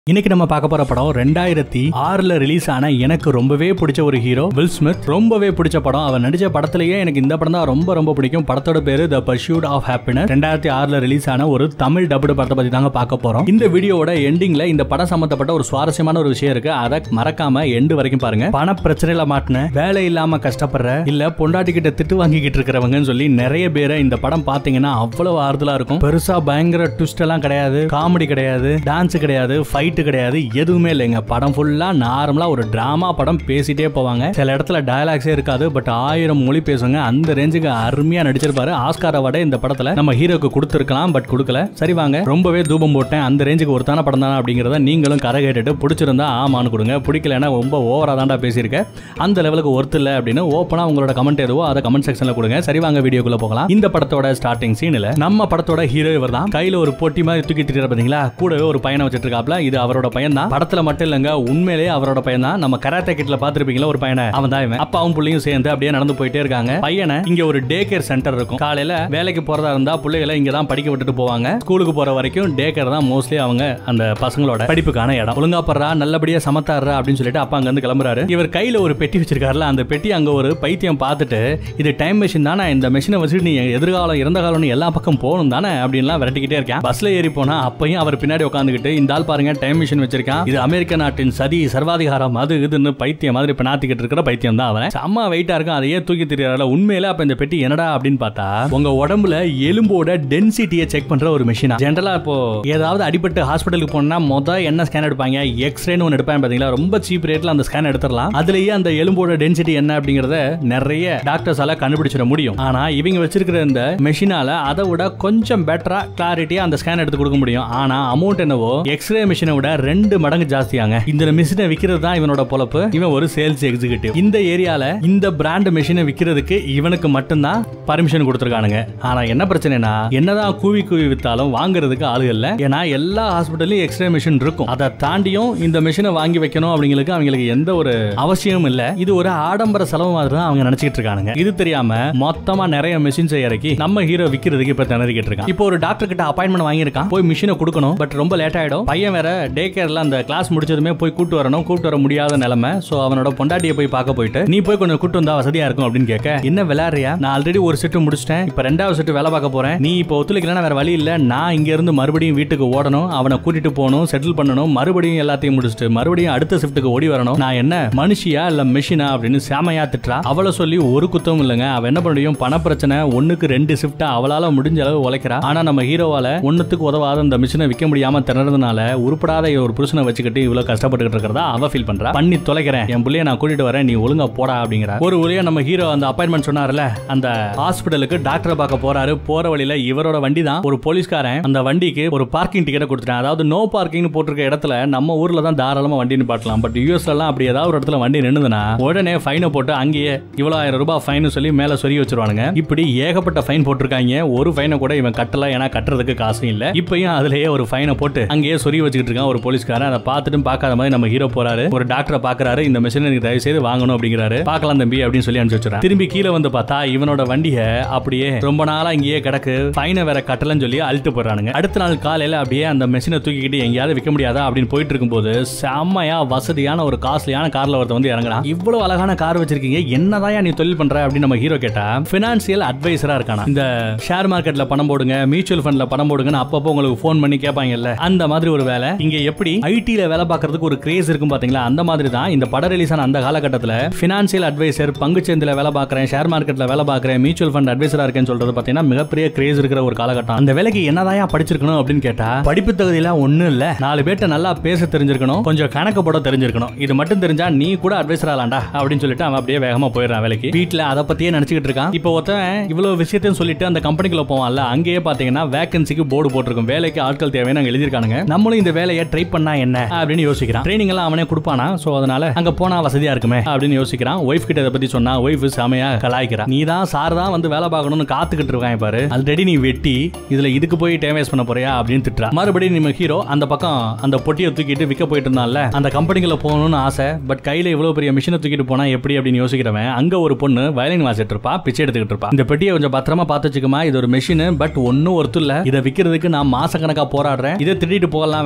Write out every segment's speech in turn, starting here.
இன்னைக்கு நம்ம பார்க்க போற படம் ரெண்டாயிரத்தி ஆறுல ரிலீஸ் ஆன எனக்கு ரொம்பவே பிடிச்ச ஒரு ஹீரோ வில் ஸ்மித் ரொம்பவே பிடிச்ச படம் அவர் நடிச்ச படத்திலேயே எனக்கு இந்த படம் தான் ரொம்ப ரொம்ப பிடிக்கும் படத்தோட பேரு த பர்ஷூட் ஆஃப் ஹாப்பினஸ் ரெண்டாயிரத்தி ஆறுல ரிலீஸ் ஆன ஒரு தமிழ் டபுடு படத்தை பத்தி தாங்க பார்க்க போறோம் இந்த வீடியோவோட எண்டிங்ல இந்த படம் சம்பந்தப்பட்ட ஒரு சுவாரஸ்யமான ஒரு விஷயம் இருக்கு அதை மறக்காம எண்டு வரைக்கும் பாருங்க பண பிரச்சனையில மாட்டின வேலை இல்லாம கஷ்டப்படுற இல்ல பொண்டாட்டி கிட்ட திட்டு வாங்கிக்கிட்டு இருக்கிறவங்கன்னு சொல்லி நிறைய பேரை இந்த படம் பாத்தீங்கன்னா அவ்வளவு ஆறுதலா இருக்கும் பெருசா பயங்கர ட்விஸ்ட் எல்லாம் கிடையாது காமெடி கிடையாது டான்ஸ் கிடையாது ஃபைட் கிடையாது எதுவுமே இல்லைங்க படம் ஃபுல்லா நார்மலா ஒரு டிராமா படம் பேசிட்டே போவாங்க சில இடத்துல டயலாக்ஸே இருக்காது பட் ஆயிரம் மொழி பேசுவாங்க அந்த ரேஞ்சுக்கு அருமையா நடிச்சிருப்பாரு ஆஸ்கார் அவார்டை இந்த படத்துல நம்ம ஹீரோக்கு கொடுத்துருக்கலாம் பட் கொடுக்கல சரி வாங்க ரொம்பவே தூபம் போட்டேன் அந்த ரேஞ்சுக்கு ஒருத்தான படம் தானே அப்படிங்கறத நீங்களும் கரை கேட்டுட்டு பிடிச்சிருந்தா ஆமான்னு கொடுங்க பிடிக்கலன்னா ரொம்ப ஓவரா தாண்டா பேசியிருக்க அந்த லெவலுக்கு ஒர்த் இல்ல அப்படின்னு ஓப்பனா உங்களோட கமெண்ட் எதுவோ அதை கமெண்ட் செக்ஷன்ல கொடுங்க சரி வாங்க வீடியோக்குள்ள போகலாம் இந்த படத்தோட ஸ்டார்டிங் சீன்ல நம்ம படத்தோட ஹீரோ இவர் தான் கையில ஒரு பொட்டி மாதிரி தூக்கிட்டு இருக்காரு பாத்தீங்களா கூடவே ஒரு பையனை வச்சிட்டு இருக்காப்ல இது அவரோட பையன் தான் படத்துல மட்டும் இல்லங்க உண்மையிலேயே அவரோட பையன் தான் நம்ம கராத்தே கிட்ல பாத்துருப்பீங்களா ஒரு பையனை அவன் தான் இவன் அப்பாவும் புள்ளையும் சேர்ந்து அப்படியே நடந்து போயிட்டே இருக்காங்க பையனை இங்க ஒரு டே கேர் சென்டர் இருக்கும் காலையில வேலைக்கு போறதா இருந்தா பிள்ளைகளை இங்க தான் படிக்க விட்டுட்டு போவாங்க ஸ்கூலுக்கு போற வரைக்கும் டே கேர் தான் மோஸ்ட்லி அவங்க அந்த பசங்களோட படிப்புக்கான இடம் ஒழுங்கா படுறா நல்லபடியா சமத்தாடுறா அப்படின்னு சொல்லிட்டு அப்பா அங்க இருந்து கிளம்புறாரு இவர் கையில ஒரு பெட்டி வச்சிருக்காருல அந்த பெட்டி அங்க ஒரு பைத்தியம் பார்த்துட்டு இது டைம் மிஷின் தானே இந்த மிஷினை வச்சுட்டு நீ எதிர்காலம் இறந்த காலம்னு எல்லா பக்கம் போகணும் தானே அப்படின்லாம் விரட்டிக்கிட்டே இருக்கேன் பஸ்ல ஏறி போனா அப்பையும் அவர் பின்னாடி உட்காந்துக்கிட்டு இந்த ஆள் பாருங்க டைம் மிஷின் வச்சிருக்கான் இது அமெரிக்க நாட்டின் சதி சர்வாதிகாரம் அது இதுன்னு பைத்தியம் மாதிரி பினாத்திக்கிட்டு இருக்கிற பைத்தியம் தான் அவன் செம்ம வெயிட்டா இருக்கும் அதையே தூக்கி தெரியாத உண்மையில அப்ப இந்த பெட்டி என்னடா அப்படின்னு பார்த்தா உங்க உடம்புல எலும்போட டென்சிட்டியை செக் பண்ற ஒரு மிஷினா ஜென்ரலா இப்போ ஏதாவது அடிபட்டு ஹாஸ்பிட்டலுக்கு போனா மொத என்ன ஸ்கேன் எடுப்பாங்க எக்ஸ்ரேன்னு ஒன்று எடுப்பாங்க பாத்தீங்களா ரொம்ப சீப் ரேட்ல அந்த ஸ்கேன் எடுத்துடலாம் அதுலயே அந்த எலும்போட டென்சிட்டி என்ன அப்படிங்கறத நிறைய டாக்டர்ஸால கண்டுபிடிச்சிட முடியும் ஆனா இவங்க வச்சிருக்கிற இந்த மெஷினால அதை விட கொஞ்சம் பெட்டரா கிளாரிட்டியா அந்த ஸ்கேன் எடுத்து கொடுக்க முடியும் ஆனா அமௌண்ட் என்னவோ எக்ஸ்ரே மிஷினை விட ரெண்டு மடங்கு ஜாஸ்தியாங்க இந்த மிஷினை விக்கிறது தான் இவனோட பொழப்பு இவன் ஒரு சேல்ஸ் எக்ஸிகியூட்டிவ் இந்த ஏரியால இந்த பிராண்ட் மிஷினை விக்கிறதுக்கு இவனுக்கு மட்டும்தான் பர்மிஷன் கொடுத்துருக்கானுங்க ஆனா என்ன பிரச்சனைனா என்னதான் கூவி கூவி வித்தாலும் வாங்குறதுக்கு ஆளுகள் இல்ல ஏன்னா எல்லா ஹாஸ்பிட்டல்லையும் எக்ஸ்ரே மிஷின் இருக்கும் அதை தாண்டியும் இந்த மிஷினை வாங்கி வைக்கணும் அவங்களுக்கு அவங்களுக்கு எந்த ஒரு அவசியமும் இல்ல இது ஒரு ஆடம்பர செலவு மாதிரி தான் அவங்க நினைச்சிட்டு இருக்கானுங்க இது தெரியாம மொத்தமா நிறைய மிஷின்ஸ் இறக்கி நம்ம ஹீரோ விக்கிறதுக்கு இப்ப திணறிக்கிட்டு இருக்கான் இப்போ ஒரு டாக்டர் கிட்ட அப்பாயின்மெண்ட் வாங்கியிருக்கான் போய் மிஷினை கொடுக்கணும் பட் ரொம்ப லேட் ஆயிடும் பையன் வேற டே கேர்ல அந்த கிளாஸ் முடிச்சதுமே போய் கூட்டு வரணும் கூட்டு வர முடியாத நிலைமை சோ அவனோட பொண்டாட்டியை போய் பார்க்க போயிட்டு நீ போய் கொஞ்சம் கூட்டு வந்தா வசதியா இருக்கும் அப்படின்னு கேட்க என்ன விளையாடுறியா நான் ஆல்ரெடி ஒரு செட்டு முடிச்சிட்டேன் இப்ப ரெண்டாவது செட்டு வேலை பார்க்க போறேன் நீ இப்போ ஒத்துழைக்கலாம் வேற வழி இல்ல நான் இங்க இருந்து மறுபடியும் வீட்டுக்கு ஓடணும் அவனை கூட்டிட்டு போகணும் செட்டில் பண்ணணும் மறுபடியும் எல்லாத்தையும் முடிச்சுட்டு மறுபடியும் அடுத்த ஷிஃப்ட்டுக்கு ஓடி வரணும் நான் என்ன மனுஷியா இல்ல மிஷினா அப்படின்னு சாமையா திட்டுறா அவளை சொல்லி ஒரு குத்தமும் இல்லைங்க அவ என்ன பண்ண முடியும் பண பிரச்சனை ஒண்ணுக்கு ரெண்டு ஷிஃப்டா அவளால முடிஞ்ச அளவு உழைக்கிறா ஆனா நம்ம ஹீரோவால ஒண்ணுத்துக்கு உதவாத இந்த மிஷினை விற்க முடியாம திணறதுனால உருப்படாத ஒரு புருஷனை வச்சுக்கிட்டு இவ்வளவு கஷ்டப்பட்டுக்கிட்டு இருக்கிறதா அவ ஃபீல் பண்றா பண்ணி தொலைக்கிறேன் என் புள்ளைய நான் கூட்டிட்டு வரேன் நீ ஒழுங்கா போடா அப்படிங்கிற ஒரு வழியா நம்ம ஹீரோ அந்த அப்பாயின்மெண்ட் சொன்னார்ல அந்த ஹாஸ்பிட்டலுக்கு டாக்டரை பார்க்க போறாரு போற வழியில இவரோட வண்டி தான் ஒரு போலீஸ்காரன் அந்த வண்டிக்கு ஒரு பார்க்கிங் டிக்கெட் கொடுத்துட்டான் அதாவது நோ பார்க்கிங் போட்டிருக்க இடத்துல நம்ம ஊர்ல தான் தாராளமா வண்டி நிப்பாட்டலாம் பட் யூஎஸ்ல எல்லாம் அப்படி ஏதாவது ஒரு இடத்துல வண்டி நின்னுதுன்னா உடனே ஃபைனை போட்டு அங்கேயே இவ்வளவு ஆயிரம் ரூபாய் ஃபைன் சொல்லி மேல சொறி வச்சிருவானுங்க இப்படி ஏகப்பட்ட ஃபைன் போட்டிருக்காங்க ஒரு ஃபைனை கூட இவன் கட்டல ஏன்னா கட்டுறதுக்கு காசும் இல்ல இப்பயும் அதுலயே ஒரு ஃபைனை போட்டு அங்கேயே சொறி வச்சுக்கிட்டு இருக்கான் ஒரு போலீஸ்காரன் அதை பார்த்துட்டும் பார்க்காத மாதிரி நம்ம ஹீரோ போறாரு ஒரு டாக்டரை பாக்குறாரு இந்த மிஷினை எனக்கு தயவு செய்து வாங்கணும் அப்படிங்கிறாரு பார்க்கலாம் தம்பி அப்படின்னு சொல்லி அனுப்பிச்சு வச்சுறான் திரும்பி கீழே வந்து பார்த்தா இவனோட வண்டியை அப்படியே ரொம்ப நாளா இங்கேயே கிடக்கு ஃபைனை வேற கட்டலன்னு சொல்லி அழுத்து போடுறானுங்க அடுத்த நாள் காலையில அப்படியே அந்த மிஷினை தூக்கிக்கிட்டு எங்கேயாவது விற்க முடியாதா அப்படின்னு போயிட்டு இருக்கும்போது செம்மையா வசதியான ஒரு காஸ்ட்லியான கார்ல ஒருத்த வந்து இறங்குறான் இவ்வளவு அழகான கார் வச்சிருக்கீங்க என்னதான் நீ தொழில் பண்ற அப்படின்னு நம்ம ஹீரோ கேட்டா பினான்சியல் அட்வைசரா இருக்கானா இந்த ஷேர் மார்க்கெட்ல பணம் போடுங்க மியூச்சுவல் ஃபண்ட்ல பணம் போடுங்கன்னு அப்பப்போ உங்களுக்கு ஃபோன் பண்ணி கேட்பாங்கல்ல அந்த மாதிரி ஒரு வேலை இங்க எப்படி ஐடில வேலை பார்க்கறதுக்கு ஒரு கிரேஸ் இருக்கும் பாத்தீங்களா அந்த மாதிரி தான் இந்த படம் ரிலீஸ் ஆன அந்த காலகட்டத்தில் பினான்சியல் அட்வைசர் பங்குச்சந்தையில வேலை பார்க்கறேன் ஷேர் மார்க்கெட்ல வேலை பார்க்கறேன் மியூச்சுவல் ஃபண்ட் அட்வைசரா இருக்கேன்னு சொல்றது பாத்தீங்கன்னா மிகப்பெரிய கிரேஸ் இருக்கிற ஒரு காலகட்டம் அந்த வேலைக்கு என்னதான் படிச்சிருக்கணும் அப்படின்னு கேட்டா படிப்பு தகுதியெல்லாம் ஒண்ணும் இல்ல நாலு பேர்ட்ட நல்லா பேச தெரிஞ்சிருக்கணும் கொஞ்சம் கணக்கு போட தெரிஞ்சிருக்கணும் இது மட்டும் தெரிஞ்சா நீ கூட அட்வைசர் ஆலாண்டா அப்படின்னு சொல்லிட்டு அவன் அப்படியே வேகமா போயிடுறான் வேலைக்கு வீட்டுல அதை பத்தியே நினைச்சுக்கிட்டு இருக்கான் இப்போ ஒருத்தன் இவ்வளவு விஷயத்தையும் சொல்லிட்டு அந்த கம்பெனிக்குள்ள போவான்ல அங்கேயே பாத்தீங்கன்னா வேகன்சிக்கு போர்டு போட்டிருக்கும் வேலைக்கு ஆட்கள் தேவைன்னு அங்க எழுதிருக்கானுங்க நம்மளும் இந்த வேலையை ட்ரை பண்ணா என்ன அப்படின்னு யோசிக்கிறான் ட்ரைனிங் எல்லாம் அவனே கொடுப்பானா சோ அதனால அங்க போனா வசதியா இருக்குமே அப்படின்னு யோசிக்கிறான் ஒய்ஃப் கிட்ட இதை பத்தி சொன்னா ஒய்ஃப் செமையா கலாய்க்கிறா நீ தான் சார் தான் வந்து வேலை பார்க்கணும்னு காத்துக்கிட்டு இருக்கான் பாரு ஆல்ரெடி நீ வெட்டி இதுல இதுக்கு போய் டைம் வேஸ்ட் பண்ண போறியா அப்படின்னு திட்டுறா மறுபடியும் நம்ம ஹீரோ அந்த பக்கம் அந்த பொட்டியை தூக்கிட்டு விற்க போயிட்டு இருந்தான்ல அந்த கம்பெனிக்குள்ள போகணும்னு ஆசை பட் கையில இவ்வளவு பெரிய மிஷினை தூக்கிட்டு போனா எப்படி அப்படின்னு யோசிக்கிறவன் அங்க ஒரு பொண்ணு வயலின் வாசிட்டு இருப்பா பிச்சை எடுத்துக்கிட்டு இருப்பா இந்த பெட்டியை கொஞ்சம் பத்திரமா பார்த்து வச்சுக்குமா இது ஒரு மிஷின் பட் ஒன்னும் ஒருத்தர் இல்ல இதை விற்கிறதுக்கு நான் மாசக்கணக்கா போராடுறேன் இதை திருடிட்டு போகலாம் வேண்டாம் இந்த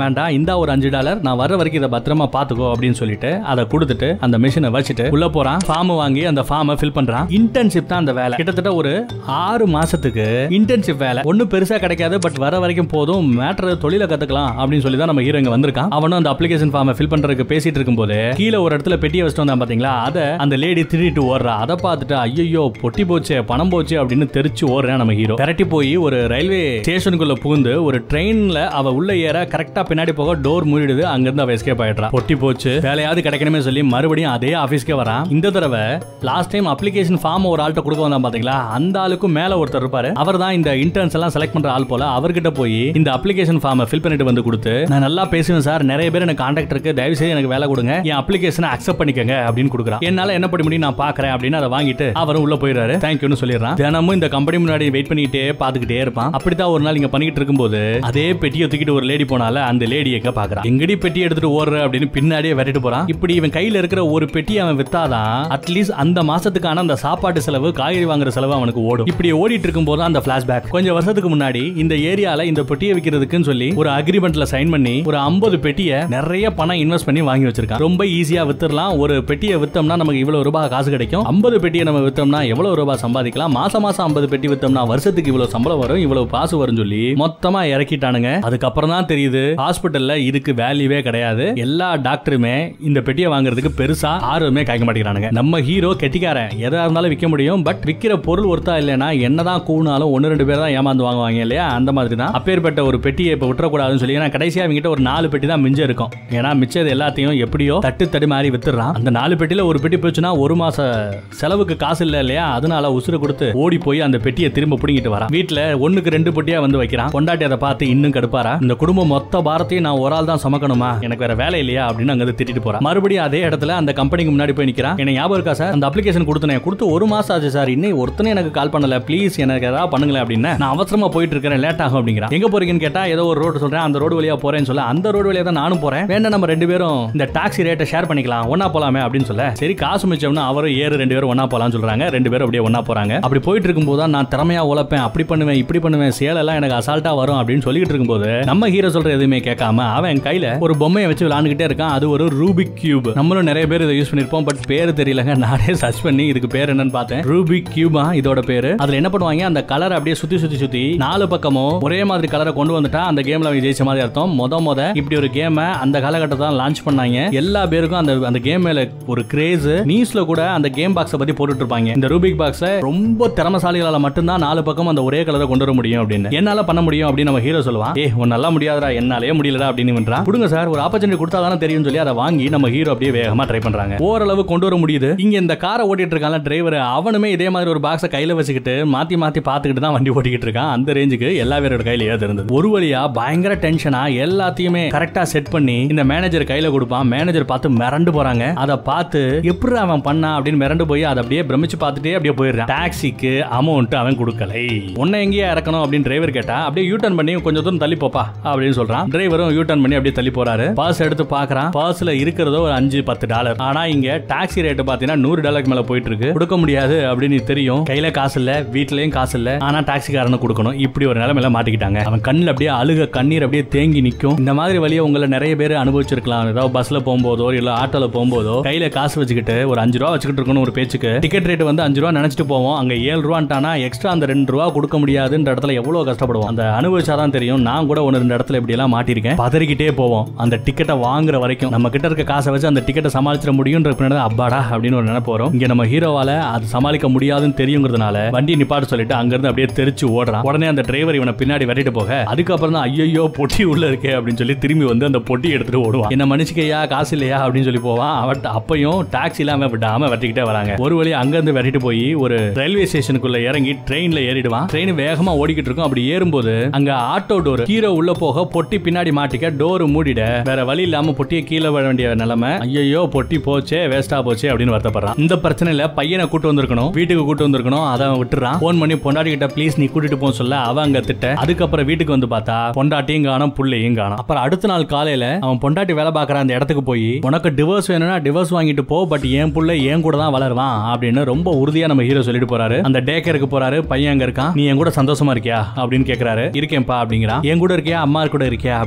இந்த ஒரு அஞ்சு டாலர் நான் வர வரைக்கும் இதை பத்திரமா பாத்துக்கோ அப்படின்னு சொல்லிட்டு அதை கொடுத்துட்டு அந்த மிஷினை வச்சுட்டு உள்ள போறான் ஃபார்ம் வாங்கி அந்த ஃபார்மை ஃபில் பண்றான் இன்டர்ன்ஷிப் தான் அந்த வேலை கிட்டத்தட்ட ஒரு ஆறு மாசத்துக்கு இன்டர்ன்ஷிப் வேலை ஒன்னும் பெருசா கிடைக்காது பட் வர வரைக்கும் போதும் மேட்டர் தொழில கத்துக்கலாம் அப்படின்னு சொல்லி தான் நம்ம ஹீரோ இங்க வந்திருக்கான் அவனும் அந்த அப்ளிகேஷன் ஃபார்மை ஃபில் பண்றதுக்கு பேசிட்டு இருக்கும்போது கீழே ஒரு இடத்துல பெட்டியை வச்சுட்டு வந்தான் பாத்தீங்களா அதை அந்த லேடி திருடிட்டு ஓடுறா அதை பார்த்துட்டு ஐயோ பொட்டி போச்சே பணம் போச்சு அப்படின்னு தெரிச்சு ஓடுறேன் நம்ம ஹீரோ கரெக்டி போய் ஒரு ரயில்வே ஸ்டேஷனுக்குள்ள புகுந்து ஒரு ட்ரெயின்ல அவ உள்ள ஏற கரெக்டா பின்னாடி போக டோர் மூடிடுது அங்கிருந்து அவ எஸ்கேப் ஆயிடுறா பொட்டி போச்சு வேலையாவது கிடைக்கணுமே சொல்லி மறுபடியும் அதே ஆபீஸ்க்கே வரான் இந்த தடவை லாஸ்ட் டைம் அப்ளிகேஷன் ஃபார்ம் ஒரு ஆள்கிட்ட கொடுக்க வந்தான் பாத்தீங்களா அந்த ஆளுக்கும் மேல ஒருத்தர் இருப்பாரு அவர் தான் இந்த இன்டர்ன்ஸ் எல்லாம் செலக்ட் பண்ற ஆள் போல அவர்கிட்ட போய் இந்த அப்ளிகேஷன் ஃபார்மை ஃபில் பண்ணிட்டு வந்து கொடுத்து நான் நல்லா பேசுவேன் சார் நிறைய பேர் எனக்கு கான்டாக்ட் இருக்கு தயவு செய்து எனக்கு வேலை கொடுங்க என் அப்ளிகேஷனை அக்செப்ட் பண்ணிக்கங்க அப்படின்னு கொடுக்குறான் என்னால என்ன பண்ண முடியும் நான் பாக்குறேன் அப்படின்னு அதை வாங்கிட்டு அவரும் உள்ள போயிடுறாரு தேங்க்யூன்னு சொல்லிடுறான் தினமும் இந்த கம்பெனி முன்னாடி வெயிட் பண்ணிட்டே பாத்துக்கிட்டே இருப்பான் அப்படித்தான் ஒரு நாள் இங்க பண்ணிட்டு இருக்கும்போது அதே பெட்டியை தூக்கிட்டு ஒரு லேடி போனால அந்த லேடி எங்க பாக்குறான் எங்கடி பெட்டி எடுத்துட்டு ஓடுற அப்படின்னு பின்னாடியே விரட்டிட்டு போறான் இப்படி இவன் கையில இருக்கிற ஒரு பெட்டி அவன் வித்தாதான் அட்லீஸ்ட் அந்த மாசத்துக்கான அந்த சாப்பாட்டு செலவு காய்கறி வாங்குற செலவு அவனுக்கு ஓடும் இப்படி ஓடிட்டு இருக்கும் போது அந்த பிளாஷ்பேக் கொஞ்சம் வருஷத்துக்கு முன்னாடி இந்த ஏரியால இந்த பெட்டியை விக்கிறதுக்குன்னு சொல்லி ஒரு அக்ரிமெண்ட்ல சைன் பண்ணி ஒரு 50 பெட்டியை நிறைய பணம் இன்வெஸ்ட் பண்ணி வாங்கி வச்சிருக்கான் ரொம்ப ஈஸியா வித்துறலாம் ஒரு பெட்டியை வித்தோம்னா நமக்கு இவ்வளவு ரூபாய் காசு கிடைக்கும் 50 பெட்டியை நம்ம வித்தோம்னா எவ்வளவு ரூபாய் சம்பாதிக்கலாம் மாசம் மாசம் 50 பெட்டி வித்தோம்னா வருஷத்துக்கு இவ்வளவு சம்பளம் வரும் இவ்வளவு காசு வரும் சொல்லி மொத்தமா இறக்கிட்டானுங்க அதுக்கப்புறம் தான் தெரியுது ஹாஸ்பிட்டல்ல இதுக்கு வேல்யூவே கிடையாது எல்லா டாக்டருமே இந்த பெட்டியை வாங்குறதுக்கு பெருசா ஆர்வமே காய்க்க மாட்டேங்கிறானுங்க நம்ம ஹீரோ கெட்டிக்காரன் எதா இருந்தாலும் விற்க முடியும் பட் விக்கிற பொருள் ஒருத்தா இல்லைன்னா என்னதான் கூணாலும் ஒன்னு ரெண்டு பேர் தான் ஏமாந்து வாங்குவாங்க இல்லையா அந்த மாதிரி தான் அப்பேற்பட்ட ஒரு பெட்டியை இப்ப விட்டுறக்கூடாதுன்னு சொல்லி ஏன்னா கடைசியா அவங்ககிட்ட ஒரு நாலு பெட்டி தான் மிஞ்சம் இருக்கும் ஏன்னா மிச்சது எல்லாத்தையும் எப்படியோ தட்டு தடி மாதிரி வித்துறான் அந்த நாலு பெட்டியில ஒரு பெட்டி போச்சுன்னா ஒரு மாச செலவுக்கு காசு இல்ல இல்லையா அதனால உசுறு கொடுத்து ஓடி போய் அந்த பெட்டியை திரும்ப பிடிங்கிட்டு வரான் வீட்டுல ஒண்ணுக்கு ரெண்டு பெட்டியா வந்து வைக்கிறான் பொண்டாட்டி அதை பார்த்து இன்னும் கடுப்பாரா இந்த குடும்பம் மொத்த பாரத்தையும் நான் ஒரு ஆள் தான் சுமக்கணுமா எனக்கு வேற வேலை இல்லையா அப்படின்னு அங்க இருந்து திட்டிட்டு போறான் மறுபடியும் அதே இடத்துல அந்த கம்பெனிக்கு முன்னாடி போய் நிக்கிறான் எனக்கு ஞாபகம் இருக்கா சார் அந்த அப்ளிகேஷன் கொடுத்தனே கொடுத்து ஒரு மாசம் ஆச்சு சார் இன்னும் ஒருத்தனே எனக்கு கால் பண்ணல ப்ளீஸ் எனக்கு ஏதாவது பண்ணுங்களேன் அப்படின்னு நான் அவசரமா போயிட்டு இருக்கிறேன் லேட் ஆகும் அப்படிங்கிறான் எங்க போறீங்கன்னு கேட்டா ஏதோ ஒரு ரோடு சொல்றேன் அந்த ரோடு வழியா போறேன்னு சொல்ல அந்த ரோடு வழியா தான் நானும் போறேன் வேண்டாம் நம்ம ரெண்டு பேரும் இந்த டாக்ஸி ரேட்டை ஷேர் பண்ணிக்கலாம் ஒண்ணா போலாமே அப்படின்னு சொல்ல சரி காசு மிச்சம்னா அவரும் ஏறு ரெண்டு பேரும் ஒண்ணா போலாம்னு சொல்றாங்க ரெண்டு பேரும் அப்படியே ஒண்ணா போறாங்க அப்படி போயிட்டு இருக்கும்போது தான் நான் திறமையா உழைப்பேன் அப்படி பண்ணுவேன் இப்படி பண்ணுவேன் சேலெல்லாம் எனக்கு அசால்ட்டா வரும் அப்படின்னு சொல்லிட்டு இருக்கும்போது நம்ம ஹீரோ சொல்ற எதுவுமே கேட்காம அவன் கையில ஒரு பொம்மையை வச்சு விளாண்டுகிட்டே இருக்கான் அது ஒரு ரூபிக் கியூப் நம்மளும் நிறைய பேர் இதை யூஸ் பண்ணிருப்போம் பட் பேரு தெரியலங்க நானே சர்ச் பண்ணி இதுக்கு பேர் என்னன்னு பார்த்தேன் ரூபிக் கியூபா இதோட பேரு அதுல என்ன பண்ணுவாங்க அந்த கலர் அப்படியே சுத்தி சுத்தி சுத்தி நாலு பக்கமும் ஒரே மாதிரி கலரை கொண்டு வந்துட்டா அந்த கேம்ல அவங்க ஜெயிச்ச மாதிரி அர்த்தம் மொத மொத இப்படி ஒரு கேமை அந்த காலகட்டத்தில் லான்ச் பண்ணாங்க எல்லா பேருக்கும் அந்த அந்த கேம் மேல ஒரு கிரேஸ் நியூஸ்ல கூட அந்த கேம் பாக்ஸை பத்தி போட்டுட்டு இருப்பாங்க இந்த ரூபிக் பாக்ஸை ரொம்ப திறமசாலிகளால மட்டும்தான் நாலு பக்கம் அந்த ஒரே கலரை கொண்டு வர முடியும் அப்படின்னு என்னால பண்ண முடியும் அப்படின்னு நம்ம ஹீரோ சொல்லுவான் ஏ உன்னால முடியாதடா என்னாலே முடியலடா அப்படின்னு பண்றான் கொடுங்க சார் ஒரு ஆப்பர்ச்சுனிட்டி கொடுத்தா தானே தெரியும் சொல்லி அதை வாங்கி நம்ம ஹீரோ அப்படியே வேகமா ட்ரை பண்றாங்க ஓரளவு கொண்டு வர முடியுது இங்க இந்த காரை ஓட்டிட்டு இருக்கான டிரைவர் அவனுமே இதே மாதிரி ஒரு பாக்ஸை கையில வச்சுக்கிட்டு மாத்தி மாத்தி பார்த்துக்கிட்டு தான் வண்டி ஓட்டிக்கிட்டு இருக்கான் அந்த ரேஞ்சுக்கு எல்லா பேரோட கையில ஏது இருந்தது ஒரு வழியா பயங்கர டென்ஷனா எல்லாத்தையுமே கரெக்டா செட் பண்ணி இந்த மேனேஜர் கையில கொடுப்பான் மேனேஜர் பார்த்து மிரண்டு போறாங்க அதை பார்த்து எப்படி அவன் பண்ணா அப்படின்னு மிரண்டு போய் அதை அப்படியே பிரமிச்சு பார்த்துட்டே அப்படியே போயிடுறான் டாக்ஸிக்கு அமௌண்ட் அவன் கொடுக்கலை உன்னை எங்கேயா இறக்கணும் அப்படின்னு டிரைவர் கேட்டா அப்படியே யூ டர்ன் பண்ணி கொஞ்சம் தூரம் தள்ளி போப்பா அப்படின்னு சொல்றான் டிரைவரும் யூ டர்ன் பண்ணி அப்படியே தள்ளி போறாரு பர்ஸ் எடுத்து பாக்குறான் பர்ஸ்ல இருக்கிறதோ ஒரு அஞ்சு பத்து டாலர் ஆனா இங்க டாக்ஸி ரேட் பாத்தீங்கன்னா நூறு டாலருக்கு மேல போயிட்டு இருக்கு கொடுக்க முடியாது அப்படின்னு தெரியும் கையில காசு இல்ல வீட்லயும் காசு இல்ல ஆனா டாக்ஸிக்காரனை கொடுக்கணும் இப்படி ஒரு நிலைமையில மாட்டிக்கிட்டாங்க அவன் கண்ணுல அப்படியே அழுக கண்ணீர் அப்படியே தேங்கி நிக்கும் இந்த மாதிரி வழியை உங்களை நிறைய பேர் அனுபவிச்சிருக்கலாம் ஏதாவது பஸ்ல போகும்போதோ இல்ல ஆட்டோல போகும்போதோ கையில காசு வச்சுக்கிட்டு ஒரு அஞ்சு ரூபா வச்சுக்கிட்டு இருக்கணும் ஒரு பேச்சுக்கு டிக்கெட் ரேட் வந்து அஞ்சு ரூபா நினைச்சிட்டு போவோம் அங்க ஏழு ரூபான்ட்டானா எக்ஸ்ட்ரா அந்த ரெண்டு ரூபா கொடுக்க முடியாதுன்ற இடத்துல எவ்வளவு கஷ்டப்படுவோம் அந்த அனுபவிச்சாதான் தெரியும் நான் கூட ஒன்று ரெண்டு இடத்துல இப்படி எல்லாம் மாட்டிருக்கேன் பதறிக்கிட்டே போவோம் அந்த டிக்கெட்டை வாங்குற வரைக்கும் நம்ம கிட்ட இருக்க காசை வச்சு அந்த டிக்கெட்டை சமாளிச்சிட முடியும்ன்ற பின்னாடி தான் அப்பாடா அப்படின்னு ஒரு நினைப்பு வரும் இங்க நம்ம ஹீரோவால அது சமாளிக்க முடியாதுன்னு தெரியுங்கிறதுனால வண்டி நிப்பாட்டு சொல்லிட்டு அங்கிருந்து அப்படியே தெரிச்சு ஓடுறான் உடனே அந்த டிரைவர் இவனை பின்னாடி வெட்டிட்டு போக அதுக்கப்புறம் தான் ஐயோ பொட்டி உள்ள இருக்கே அப்படின்னு சொல்லி திரும்பி வந்து அந்த பொட்டி எடுத்துட்டு ஓடுவான் என்ன மனுஷிக்கையா காசு இல்லையா அப்படின்னு சொல்லி போவான் அவன் அப்பையும் டாக்ஸி இல்லாம விடாம வெட்டிக்கிட்டே வராங்க ஒரு வழி அங்கிருந்து வெட்டிட்டு போய் ஒரு ரயில்வே ஸ்டேஷனுக்குள்ள இறங்கி ட்ரெயின்ல ஏறிடுவான் ட்ரெயின் வேகமா ஓடிக்கிட்டு இருக்கும் அப்படி ஏறும்போது அங்க ஆட்டோ டோர் ஹீரோ உள்ள போக பொட்டி பின்னாடி மாட்டிக்க டோர் மூடிட வேற வழி இல்லாம பொட்டியை கீழே விழ வேண்டிய நிலைமை ஐயோ பொட்டி போச்சே வேஸ்டா போச்சே அப்படின்னு வருத்தப்படுறான் இந்த பிரச்சனையில பையனை கூட்டு வந்திருக்கணும் வீட்டுக்கு கூட்டு வந்திருக்கணும் அதை அவன் விட்டுறான் போன் பண்ணி பொண்டாட்டி கிட்ட ப்ளீஸ் நீ கூட்டிட்டு போன்னு சொல்ல அவன் அங்க திட்ட அதுக்கப்புறம் வீட்டுக்கு வந்து பார்த்தா பொண்டாட்டியும் காணும் புள்ளையும் காணும் அப்புறம் அடுத்த நாள் காலையில அவன் பொண்டாட்டி வேலை பார்க்கற அந்த இடத்துக்கு போய் உனக்கு டிவோர்ஸ் வேணும்னா டிவோர்ஸ் வாங்கிட்டு போ பட் என் புள்ள என் கூட தான் வளருவான் அப்படின்னு ரொம்ப உறுதியா நம்ம ஹீரோ சொல்லிட்டு போறாரு அந்த டேக்கருக்கு போறாரு பையன் அங்க இருக்கான் நீ என் கூட சந்தோஷமா இருக்கியா அப்படின்னு கேக்குறாரு இருக்கேன்ப்பா அப்படிங்கிறான் என் கூட இருக்கியா அம்மா கூட இருக்கியா அப்படின்னு விசாரிச்சா